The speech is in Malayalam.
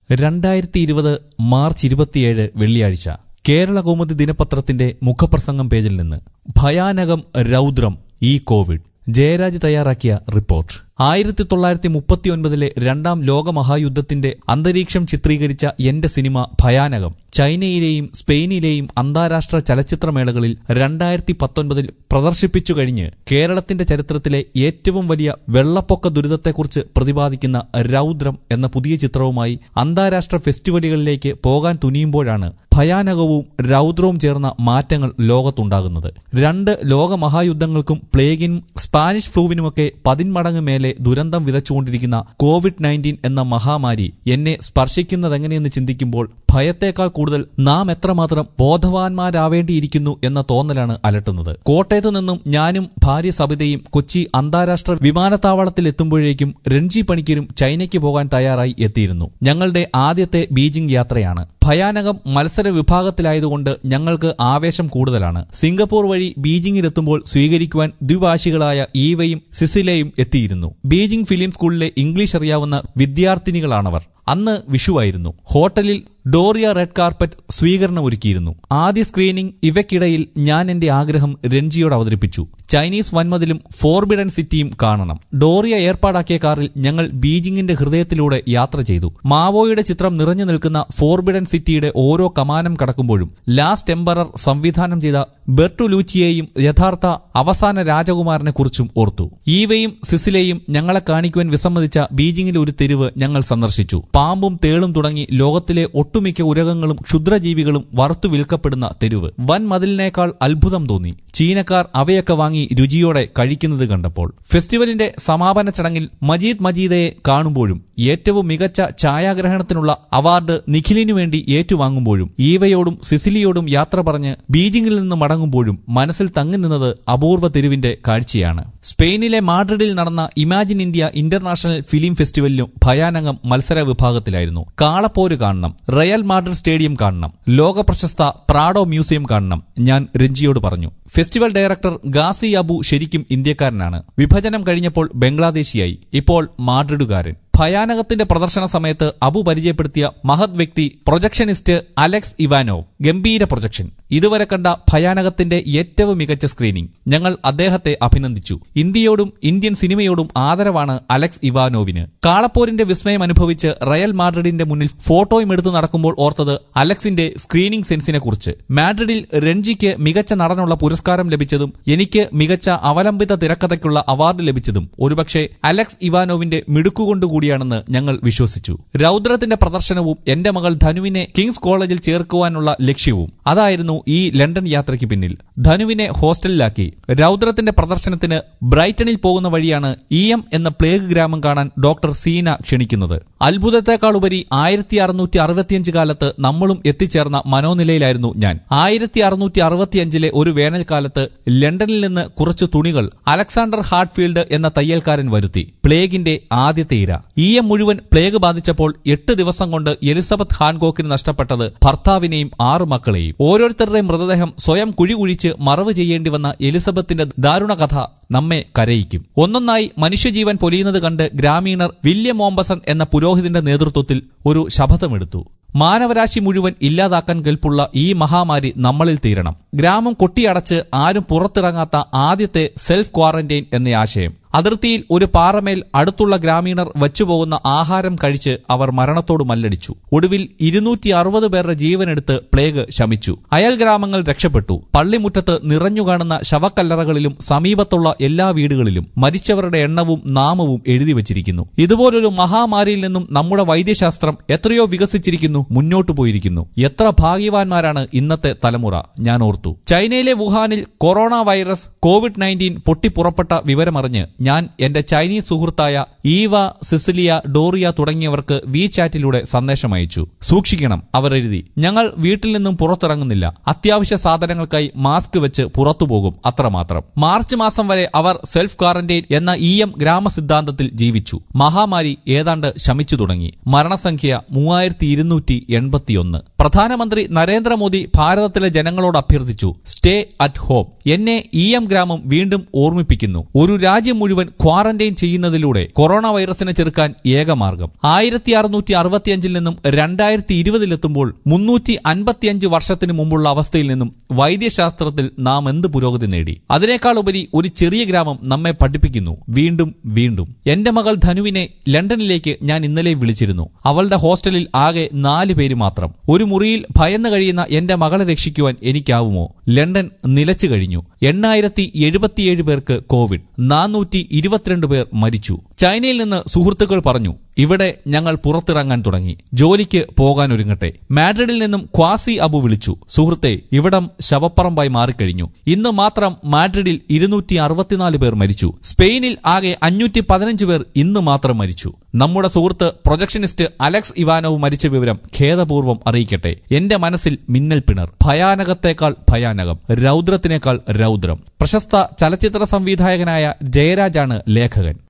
രണ്ടായിരത്തി ഇരുപത് മാർച്ച് ഇരുപത്തിയേഴ് വെള്ളിയാഴ്ച കേരള കൗമുദി ദിനപത്രത്തിന്റെ മുഖപ്രസംഗം പേജിൽ നിന്ന് ഭയാനകം രൗദ്രം ഈ കോവിഡ് ജയരാജ് തയ്യാറാക്കിയ റിപ്പോർട്ട് ആയിരത്തി തൊള്ളായിരത്തി മുപ്പത്തിയൊൻപതിലെ രണ്ടാം ലോകമഹായുദ്ധത്തിന്റെ അന്തരീക്ഷം ചിത്രീകരിച്ച എന്റെ സിനിമ ഭയാനകം ചൈനയിലെയും സ്പെയിനിലെയും അന്താരാഷ്ട്ര ചലച്ചിത്രമേളകളിൽ രണ്ടായിരത്തി പത്തൊൻപതിൽ പ്രദർശിപ്പിച്ചു കഴിഞ്ഞ് കേരളത്തിന്റെ ചരിത്രത്തിലെ ഏറ്റവും വലിയ വെള്ളപ്പൊക്ക ദുരിതത്തെക്കുറിച്ച് പ്രതിപാദിക്കുന്ന രൗദ്രം എന്ന പുതിയ ചിത്രവുമായി അന്താരാഷ്ട്ര ഫെസ്റ്റിവലുകളിലേക്ക് പോകാൻ തുനിയുമ്പോഴാണ് ഭയാനകവും രൗദ്രവും ചേർന്ന മാറ്റങ്ങൾ ലോകത്തുണ്ടാകുന്നത് രണ്ട് ലോകമഹായുദ്ധങ്ങൾക്കും പ്ലേഗിനും സ്പാനിഷ് ഫ്ലൂവിനുമൊക്കെ പതിന്മടങ്ങ് മേലെ ദുരന്തം വിതച്ചുകൊണ്ടിരിക്കുന്ന കോവിഡ് നയൻറ്റീൻ എന്ന മഹാമാരി എന്നെ സ്പർശിക്കുന്നതെങ്ങനെയെന്ന് ചിന്തിക്കുമ്പോൾ ഭയത്തേക്കാൾ കൂടുതൽ നാം എത്രമാത്രം ബോധവാന്മാരാവേണ്ടിയിരിക്കുന്നു എന്ന തോന്നലാണ് അലട്ടുന്നത് കോട്ടയത്ത് നിന്നും ഞാനും ഭാര്യ സബിതയും കൊച്ചി അന്താരാഷ്ട്ര വിമാനത്താവളത്തിൽ എത്തുമ്പോഴേക്കും രൺജി പണിക്കരും ചൈനയ്ക്ക് പോകാൻ തയ്യാറായി എത്തിയിരുന്നു ഞങ്ങളുടെ ആദ്യത്തെ ബീജിംഗ് യാത്രയാണ് ഭയാനകം മത്സര വിഭാഗത്തിലായതുകൊണ്ട് ഞങ്ങൾക്ക് ആവേശം കൂടുതലാണ് സിംഗപ്പൂർ വഴി ബീജിംഗിലെത്തുമ്പോൾ സ്വീകരിക്കുവാൻ ദ്വിഭാഷികളായ ഈവയും സിസിലയും എത്തിയിരുന്നു ബീജിംഗ് ഫിലിം സ്കൂളിലെ ഇംഗ്ലീഷ് അറിയാവുന്ന വിദ്യാർത്ഥിനികളാണവർ അന്ന് വിഷുവായിരുന്നു ഹോട്ടലിൽ ഡോറിയ റെഡ് കാർപ്പറ്റ് സ്വീകരണം ഒരുക്കിയിരുന്നു ആദ്യ സ്ക്രീനിംഗ് ഇവയ്ക്കിടയിൽ ഞാൻ എന്റെ ആഗ്രഹം രഞ്ജിയോട് അവതരിപ്പിച്ചു ചൈനീസ് വൻമതിലും ഫോർബിഡൻ സിറ്റിയും കാണണം ഡോറിയ ഏർപ്പാടാക്കിയ കാറിൽ ഞങ്ങൾ ബീജിംഗിന്റെ ഹൃദയത്തിലൂടെ യാത്ര ചെയ്തു മാവോയുടെ ചിത്രം നിറഞ്ഞു നിൽക്കുന്ന ഫോർബിഡൻ സിറ്റിയുടെ ഓരോ കമാനം കടക്കുമ്പോഴും ലാസ്റ്റ് എംബറർ സംവിധാനം ചെയ്ത ബെർട്ടു ലൂച്ചിയെയും യഥാർത്ഥ അവസാന രാജകുമാരനെ കുറിച്ചും ഓർത്തു ഈവയും സിസിലെയും ഞങ്ങളെ കാണിക്കുവാൻ വിസമ്മതിച്ച ബീജിംഗിലെ ഒരു തെരുവ് ഞങ്ങൾ സന്ദർശിച്ചു പാമ്പും തേളും തുടങ്ങി ലോകത്തിലെ ഒട്ടുമിക്ക ഉരകങ്ങളും ക്ഷുദ്രജീവികളും വറുത്തു വിൽക്കപ്പെടുന്ന തെരുവ് വൻ മതിലിനേക്കാൾ അത്ഭുതം തോന്നി ചീനക്കാർ അവയൊക്കെ വാങ്ങി രുചിയോടെ കഴിക്കുന്നത് കണ്ടപ്പോൾ ഫെസ്റ്റിവലിന്റെ സമാപന ചടങ്ങിൽ മജീദ് മജീദയെ കാണുമ്പോഴും ഏറ്റവും മികച്ച ഛായാഗ്രഹണത്തിനുള്ള അവാർഡ് നിഖിലിനു വേണ്ടി ഏറ്റുവാങ്ങുമ്പോഴും ഈവയോടും സിസിലിയോടും യാത്ര പറഞ്ഞ് ബീജിംഗിൽ നിന്ന് മടങ്ങുമ്പോഴും മനസ്സിൽ തങ്ങി നിന്നത് അപൂർവ തെരുവിന്റെ കാഴ്ചയാണ് സ്പെയിനിലെ മാഡ്രിഡിൽ നടന്ന ഇമാജിൻ ഇന്ത്യ ഇന്റർനാഷണൽ ഫിലിം ഫെസ്റ്റിവലിലും ഭയാനകം മത്സര വിഭാഗത്തിലായിരുന്നു കാളപ്പോര് കാണണം റയൽ മാഡ്രിഡ് സ്റ്റേഡിയം കാണണം ലോക പ്രശസ്ത പ്രാഡോ മ്യൂസിയം കാണണം ഞാൻ രഞ്ജിയോട് പറഞ്ഞു ഫെസ്റ്റിവൽ ഡയറക്ടർ ഗാസി അബു ശരിക്കും ഇന്ത്യക്കാരനാണ് വിഭജനം കഴിഞ്ഞപ്പോൾ ബംഗ്ലാദേശിയായി ഇപ്പോൾ മാഡ്രിഡുകാരൻ ഭയാനകത്തിന്റെ പ്രദർശന സമയത്ത് അബു പരിചയപ്പെടുത്തിയ മഹത് വ്യക്തി പ്രൊജക്ഷനിസ്റ്റ് അലക്സ് ഇവാനോവ് ഗംഭീര പ്രൊജക്ഷൻ ഇതുവരെ കണ്ട ഭയാനകത്തിന്റെ ഏറ്റവും മികച്ച സ്ക്രീനിംഗ് ഞങ്ങൾ അദ്ദേഹത്തെ അഭിനന്ദിച്ചു ഇന്ത്യയോടും ഇന്ത്യൻ സിനിമയോടും ആദരവാണ് അലക്സ് ഇവാനോവിന് കാളപ്പോരിന്റെ വിസ്മയം അനുഭവിച്ച് റയൽ മാഡ്രിഡിന്റെ മുന്നിൽ ഫോട്ടോയും എടുത്തു നടക്കുമ്പോൾ ഓർത്തത് അലക്സിന്റെ സ്ക്രീനിംഗ് സെൻസിനെ കുറിച്ച് മാഡ്രിഡിൽ രഞ്ജിക്ക് മികച്ച നടനുള്ള പുരസ്കാരം ലഭിച്ചതും എനിക്ക് മികച്ച അവലംബിത തിരക്കഥയ്ക്കുള്ള അവാർഡ് ലഭിച്ചതും ഒരുപക്ഷെ അലക്സ് ഇവാനോവിന്റെ മിടുക്കുകൊണ്ടുകൂടി കൂടിയാണെന്ന് ഞങ്ങൾ വിശ്വസിച്ചു രൗദ്രത്തിന്റെ പ്രദർശനവും എന്റെ മകൾ ധനുവിനെ കിങ്സ് കോളേജിൽ ചേർക്കുവാനുള്ള ലക്ഷ്യവും അതായിരുന്നു ഈ ലണ്ടൻ യാത്രയ്ക്ക് പിന്നിൽ ധനുവിനെ ഹോസ്റ്റലിലാക്കി രൗദ്രത്തിന്റെ പ്രദർശനത്തിന് ബ്രൈറ്റണിൽ പോകുന്ന വഴിയാണ് ഇ എം എന്ന പ്ലേഗ് ഗ്രാമം കാണാൻ ഡോക്ടർ സീന ക്ഷണിക്കുന്നത് അത്ഭുതത്തെക്കാളുപരി ആയിരത്തി അറുന്നൂറ്റി അറുപത്തിയഞ്ച് കാലത്ത് നമ്മളും എത്തിച്ചേർന്ന മനോനിലയിലായിരുന്നു ഞാൻ ആയിരത്തി അറുന്നൂറ്റി അറുപത്തിയഞ്ചിലെ ഒരു വേനൽക്കാലത്ത് ലണ്ടനിൽ നിന്ന് കുറച്ച് തുണികൾ അലക്സാണ്ടർ ഹാർട്ട്ഫീൽഡ് എന്ന തയ്യൽക്കാരൻ വരുത്തി പ്ലേഗിന്റെ ആദ്യത്തെ ഇര ഈ എം മുഴുവൻ പ്ലേഗ് ബാധിച്ചപ്പോൾ എട്ട് ദിവസം കൊണ്ട് എലിസബത്ത് ഹാൻകോക്കിന് നഷ്ടപ്പെട്ടത് ഭർത്താവിനെയും ആറു മക്കളെയും ഓരോരുത്തരുടെയും മൃതദേഹം സ്വയം കുഴി കുഴിച്ച് മറവ് ചെയ്യേണ്ടി വന്ന എലിസബത്തിന്റെ ദാരുണ കഥ നമ്മെ കരയിക്കും ഒന്നൊന്നായി മനുഷ്യജീവൻ പൊലിയുന്നത് കണ്ട് ഗ്രാമീണർ വില്യം ഓംബസൺ എന്ന പുരോഹിതന്റെ നേതൃത്വത്തിൽ ഒരു ശപഥമെടുത്തു മാനവരാശി മുഴുവൻ ഇല്ലാതാക്കാൻ കെൽപ്പുള്ള ഈ മഹാമാരി നമ്മളിൽ തീരണം ഗ്രാമം കൊട്ടിയടച്ച് ആരും പുറത്തിറങ്ങാത്ത ആദ്യത്തെ സെൽഫ് ക്വാറന്റൈൻ എന്ന ആശയം അതിർത്തിയിൽ ഒരു പാറമേൽ അടുത്തുള്ള ഗ്രാമീണർ വച്ചുപോകുന്ന ആഹാരം കഴിച്ച് അവർ മരണത്തോട് മല്ലടിച്ചു ഒടുവിൽ ഇരുന്നൂറ്റി അറുപത് പേരുടെ ജീവനെടുത്ത് പ്ലേഗ് ശമിച്ചു അയൽ ഗ്രാമങ്ങൾ രക്ഷപ്പെട്ടു പള്ളിമുറ്റത്ത് നിറഞ്ഞു കാണുന്ന ശവക്കല്ലറകളിലും സമീപത്തുള്ള എല്ലാ വീടുകളിലും മരിച്ചവരുടെ എണ്ണവും നാമവും എഴുതി വച്ചിരിക്കുന്നു ഇതുപോലൊരു മഹാമാരിയിൽ നിന്നും നമ്മുടെ വൈദ്യശാസ്ത്രം എത്രയോ വികസിച്ചിരിക്കുന്നു മുന്നോട്ടു പോയിരിക്കുന്നു എത്ര ഭാഗ്യവാന്മാരാണ് ഇന്നത്തെ തലമുറ ഞാൻ ഓർത്തു ചൈനയിലെ വുഹാനിൽ കൊറോണ വൈറസ് കോവിഡ് നയൻറ്റീൻ പൊട്ടിപ്പുറപ്പെട്ട വിവരമറിഞ്ഞ് ഞാൻ എന്റെ ചൈനീസ് സുഹൃത്തായ ഈവ സിസിലിയ ഡോറിയ തുടങ്ങിയവർക്ക് വി ചാറ്റിലൂടെ സന്ദേശം അയച്ചു സൂക്ഷിക്കണം അവർ എഴുതി ഞങ്ങൾ വീട്ടിൽ നിന്നും പുറത്തിറങ്ങുന്നില്ല അത്യാവശ്യ സാധനങ്ങൾക്കായി മാസ്ക് വെച്ച് പുറത്തുപോകും അത്രമാത്രം മാർച്ച് മാസം വരെ അവർ സെൽഫ് ക്വാറന്റൈൻ എന്ന ഇ എം ഗ്രാമസിദ്ധാന്തത്തിൽ ജീവിച്ചു മഹാമാരി ഏതാണ്ട് ശമിച്ചു തുടങ്ങി മരണസംഖ്യ മൂവായിരത്തി ഇരുന്നൂറ്റി എൺപത്തിയൊന്ന് പ്രധാനമന്ത്രി നരേന്ദ്രമോദി ഭാരതത്തിലെ ജനങ്ങളോട് അഭ്യർത്ഥിച്ചു സ്റ്റേ അറ്റ് ഹോം എന്നെ ഇ എം ഗ്രാമം വീണ്ടും ഓർമ്മിപ്പിക്കുന്നു ഒരു രാജ്യം മുഴുവൻ ക്വാറന്റൈൻ ചെയ്യുന്നതിലൂടെ കൊറോണ വൈറസിനെ ചെറുക്കാൻ ഏകമാർഗം ആയിരത്തി അറുന്നൂറ്റി അറുപത്തിയഞ്ചിൽ നിന്നും രണ്ടായിരത്തി ഇരുപതിലെത്തുമ്പോൾ മുന്നൂറ്റി അൻപത്തിയഞ്ച് വർഷത്തിന് മുമ്പുള്ള അവസ്ഥയിൽ നിന്നും വൈദ്യശാസ്ത്രത്തിൽ നാം എന്ത് പുരോഗതി നേടി അതിനേക്കാൾ ഉപരി ഒരു ചെറിയ ഗ്രാമം നമ്മെ പഠിപ്പിക്കുന്നു വീണ്ടും വീണ്ടും എന്റെ മകൾ ധനുവിനെ ലണ്ടനിലേക്ക് ഞാൻ ഇന്നലെ വിളിച്ചിരുന്നു അവളുടെ ഹോസ്റ്റലിൽ ആകെ നാല് പേര് മാത്രം ഒരു മുറിയിൽ ഭയന്ന് കഴിയുന്ന എന്റെ മകളെ രക്ഷിക്കുവാൻ എനിക്കാവുമോ ലണ്ടൻ നിലച്ചു കഴിഞ്ഞു എണ്ണായിരത്തി എഴുപത്തിയേഴ് പേർക്ക് കോവിഡ് നാനൂറ്റി ഇരുപത്തിരണ്ട് പേർ മരിച്ചു ചൈനയിൽ നിന്ന് സുഹൃത്തുക്കൾ പറഞ്ഞു ഇവിടെ ഞങ്ങൾ പുറത്തിറങ്ങാൻ തുടങ്ങി ജോലിക്ക് പോകാൻ ഒരുങ്ങട്ടെ മാഡ്രിഡിൽ നിന്നും ക്വാസി അബു വിളിച്ചു സുഹൃത്തെ ഇവിടം ശവപ്പറമ്പായി മാറിക്കഴിഞ്ഞു ഇന്ന് മാത്രം മാഡ്രിഡിൽ ഇരുന്നൂറ്റി അറുപത്തിനാല് പേർ മരിച്ചു സ്പെയിനിൽ ആകെ അഞ്ഞൂറ്റി പതിനഞ്ച് പേർ ഇന്ന് മാത്രം മരിച്ചു നമ്മുടെ സുഹൃത്ത് പ്രൊജക്ഷനിസ്റ്റ് അലക്സ് ഇവാനോവ് മരിച്ച വിവരം ഖേദപൂർവ്വം അറിയിക്കട്ടെ എന്റെ മനസ്സിൽ മിന്നൽ പിണർ ഭയാനകത്തേക്കാൾ ഭയാനകം രൗദ്രത്തിനേക്കാൾ രൗദ്രം പ്രശസ്ത ചലച്ചിത്ര സംവിധായകനായ ജയരാജാണ് ലേഖകൻ